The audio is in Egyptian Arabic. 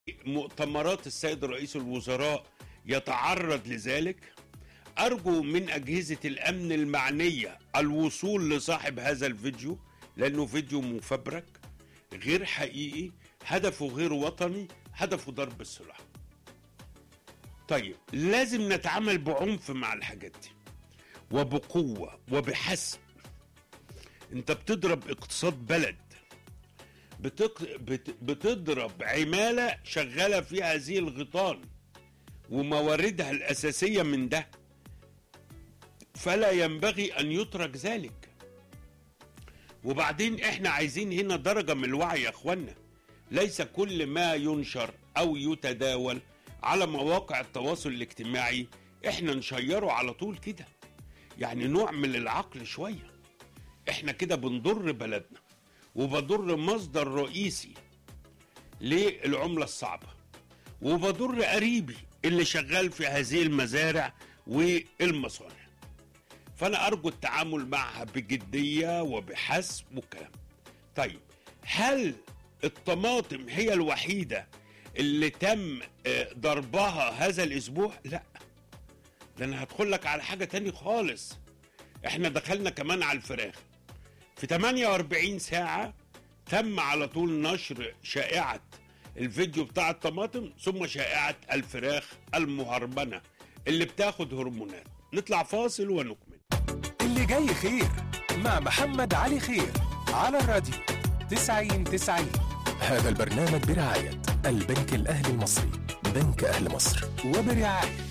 مؤتمرات السيد رئيس الوزراء يتعرض لذلك أرجو من أجهزة الأمن المعنية الوصول لصاحب هذا الفيديو لأنه فيديو مفبرك غير حقيقي هدفه غير وطني هدفه ضرب السلاح طيب لازم نتعامل بعنف مع الحاجات دي وبقوة وبحسم انت بتضرب اقتصاد بلد بتق... بت... بتضرب عمالة شغالة في هذه الغيطان ومواردها الأساسية من ده فلا ينبغي أن يترك ذلك وبعدين احنا عايزين هنا درجة من الوعي يا اخوانا ليس كل ما ينشر أو يتداول على مواقع التواصل الاجتماعي احنا نشيره على طول كده يعني نعمل العقل شوية احنا كده بنضر بلدنا وبضر مصدر رئيسي للعملة الصعبة وبضر قريبي اللي شغال في هذه المزارع والمصانع فأنا أرجو التعامل معها بجدية وبحسب والكلام طيب هل الطماطم هي الوحيدة اللي تم آه، ضربها هذا الأسبوع؟ لا ده أنا هدخل لك على حاجة تاني خالص احنا دخلنا كمان على الفراخ في 48 ساعة تم على طول نشر شائعة الفيديو بتاع الطماطم ثم شائعة الفراخ المهربنة اللي بتاخد هرمونات نطلع فاصل ونكمل اللي جاي خير مع محمد علي خير على الراديو 90 90 هذا البرنامج برعاية البنك الأهلي المصري بنك أهل مصر وبرعاية